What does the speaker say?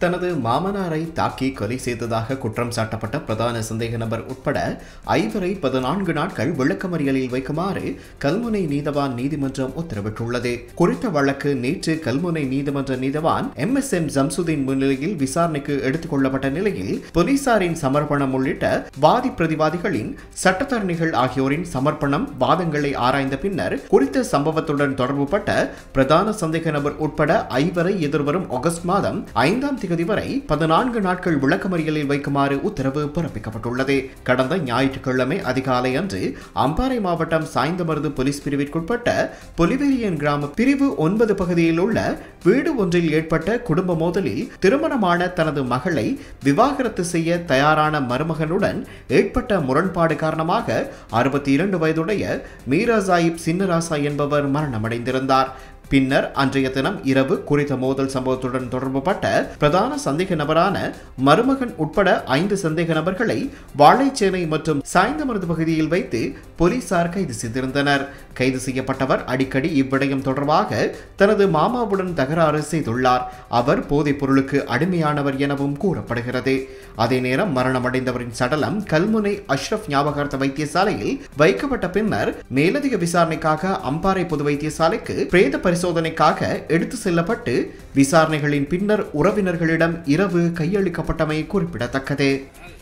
தனது மாமனாரை தாக்கி கொலை செய்ததாக குற்றம் சாட்டப்பட்ட பிரதான சந்தேக நபர் உட்பட ஐவரை பதினான்கு நாட்கள் விளக்கமறியலில் வைக்குமாறு கல்முனை நீதவான் நீதிமன்றம் உத்தரவிட்டுள்ளது குறித்த வழக்கு நேற்று கல்முனை நீதிமன்ற நீதவான் எம் எஸ் எம் ஜம்சுதீன் முன்னிலையில் விசாரணைக்கு எடுத்துக் கொள்ளப்பட்ட நிலையில் போலீசாரின் சமர்ப்பணம் உள்ளிட்ட வாதி பிரதிவாதிகளின் சட்டத்தரணிகள் ஆகியோரின் சமர்ப்பணம் வாதங்களை ஆராய்ந்த பின்னர் குறித்த சம்பவத்துடன் தொடர்புபட்ட பிரதான சந்தேக நபர் உட்பட ஐவரை எதிர்வரும் ஆகஸ்ட் மாதம் ஐந்தாம் திகதி வரை பதினான்கு நாட்கள் விளக்கமறியலில் வைக்குமாறு உத்தரவு பிறப்பிக்கப்பட்டுள்ளது கடந்த ஞாயிற்றுக்கிழமை அதிகாலை அன்று அம்பாறை மாவட்டம் சாய்ந்தமருது போலீஸ் பிரிவிற்குட்பட்ட பொலிவேரியன் கிராம பிரிவு ஒன்பது பகுதியில் உள்ள வீடு ஒன்றில் ஏற்பட்ட குடும்ப மோதலில் திருமணமான தனது மகளை விவாகரத்து செய்ய தயாரான மருமகனுடன் ஏற்பட்ட முரண்பாடு காரணமாக அறுபத்தி இரண்டு வயதுடைய மீரா சாயிப் சின்னராசா என்பவர் மரணமடைந்திருந்தார் பின்னர் அன்றைய தினம் இரவு குறித்த மோதல் சம்பவத்துடன் தொடர்புபட்ட பிரதான சந்தேக நபரான மருமகன் உட்பட ஐந்து சந்தேக நபர்களை வாழைச்சேனை மற்றும் சாய்ந்தமருது பகுதியில் வைத்து போலீசார் கைது செய்திருந்தனர் கைது செய்யப்பட்டவர் அடிக்கடி இவ்விடயம் தொடர்பாக தனது மாமாவுடன் தகராறு செய்துள்ளார் அவர் போதைப் பொருளுக்கு அடிமையானவர் எனவும் கூறப்படுகிறது அதே நேரம் மரணமடைந்தவரின் சடலம் கல்முனை அஷ்ரப் ஞாபகார்த்த வைத்தியசாலையில் வைக்கப்பட்ட பின்னர் மேலதிக விசாரணைக்காக அம்பாறை பொது வைத்தியசாலைக்கு பிரேத பரிசோதனைக்காக எடுத்து செல்லப்பட்டு விசாரணைகளின் பின்னர் உறவினர்களிடம் இரவு கையளிக்கப்பட்டமை குறிப்பிடத்தக்கது